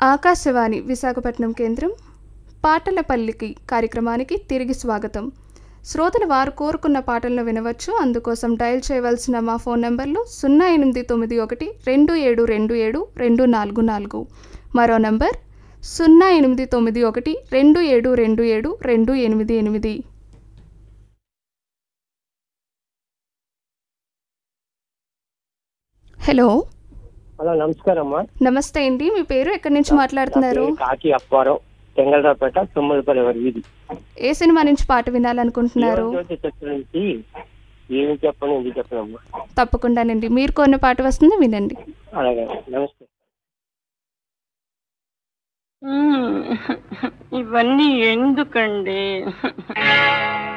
ఆకాశవాణి విశాఖపట్నం కేంద్రం పాటల పల్లికి కార్యక్రమానికి తిరిగి స్వాగతం శ్రోతలు వారు కోరుకున్న పాటలను వినవచ్చు అందుకోసం డయల్ చేయవలసిన మా ఫోన్ నెంబర్లు సున్నా ఎనిమిది తొమ్మిది ఒకటి రెండు ఏడు రెండు ఏడు రెండు నాలుగు నాలుగు మరో నంబర్ సున్నా ఎనిమిది తొమ్మిది ఒకటి రెండు ఏడు రెండు ఏడు రెండు ఎనిమిది ఎనిమిది హలో హలో నమస్కారం అమ్మా నమస్తే అండి మీ పేరు ఎక్కడి నుంచి మాట్లాడుతున్నారు నా పేరు కాకి అప్పారం తెంగళరావుపేట తుమ్మలపల్లి వీధి ఏ సినిమా నుంచి పాట వినాలనుకుంటున్నారు జ్యోతి చిత్రం నుంచి ఏమి చెప్పను ఎందుకు చెప్పనమ్మా తప్పకుండానండి మీరు కొన్న పాట వస్తుంది వినండి అలాగే నమస్తే మ్మ్. ఇవన్నీ ఎందుకండి